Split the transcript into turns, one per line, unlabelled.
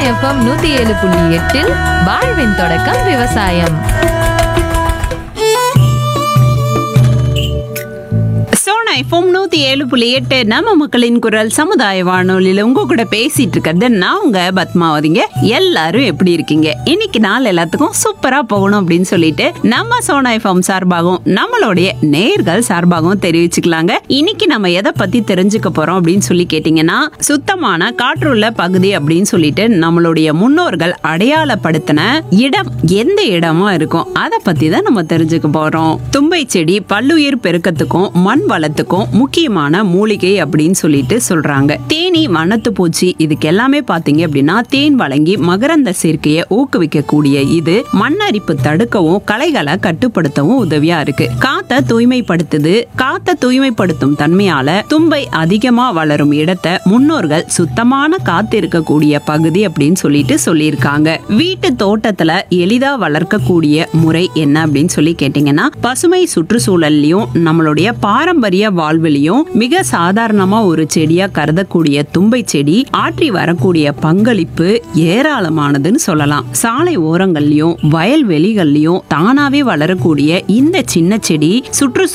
FM நூத்தி ஏழு புள்ளி எட்டில் வாழ்வின் தொடக்கம் விவசாயம்
சோனா எஃப்எம் நூத்தி ஏழு புள்ளி எட்டு நம்ம மக்களின் குரல் சமுதாய வானொலியில உங்க கூட பேசிட்டு இருக்கிறது நான் உங்க பத்மாவதிங்க எல்லாரும் எப்படி இருக்கீங்க இன்னைக்கு நாள் எல்லாத்துக்கும் சூப்பரா போகணும் அப்படின்னு சொல்லிட்டு நம்ம சோனா எஃப்எம் சார்பாகவும் நம்மளுடைய நேர்கள் சார்பாகவும் தெரிவிச்சுக்கலாங்க இன்னைக்கு நம்ம எதை பத்தி தெரிஞ்சுக்க போறோம் அப்படின்னு சொல்லி கேட்டீங்கன்னா சுத்தமான காற்றுள்ள பகுதி அப்படின்னு சொல்லிட்டு நம்மளுடைய முன்னோர்கள் அடையாளப்படுத்தின இடம் எந்த இடமா இருக்கும் அதை பத்தி தான் நம்ம தெரிஞ்சுக்க போறோம் தும்பை செடி பல்லுயிர் பெருக்கத்துக்கும் மண் வளத்துக்கும் முக்கியமான மூலிகை அப்படின்னு சொல்லிட்டு சொல்றாங்க தேனி வனத்து பூச்சி இதுக்கு எல்லாமே பாத்தீங்க அப்படின்னா தேன் வழங்கி மகரந்த சேர்க்கையை ஊக்குவிக்கக்கூடிய இது மண்ணரிப்பு தடுக்கவும் களைகளை கட்டுப்படுத்தவும் உதவியா இருக்கு காத்த தூய்மைப்படுத்துது காத்த தூய்மைப்படுத்தும் தன்மையால தும்பை அதிகமா வளரும் இடத்தை முன்னோர்கள் சுத்தமான காத்து இருக்கக்கூடிய பகுதி அப்படின்னு சொல்லிட்டு சொல்லியிருக்காங்க வீட்டு தோட்டத்துல எளிதா வளர்க்கக்கூடிய முறை என்ன அப்படின்னு சொல்லி கேட்டீங்கன்னா பசுமை சுற்றுச்சூழல்லையும் நம்மளுடைய பாரம்பரிய வாழ்விலையும் மிக சாதாரணமா ஒரு செடியா கருதக்கூடிய தும்பை செடி ஆற்றி வரக்கூடிய பங்களிப்பு ஏராளமானதுன்னு சொல்லலாம் சாலை ஓரங்கள்லயும் வயல்வெளிகள்லயும் தானாவே வளரக்கூடிய இந்த சின்ன செடி சுற்றுச்சூழல்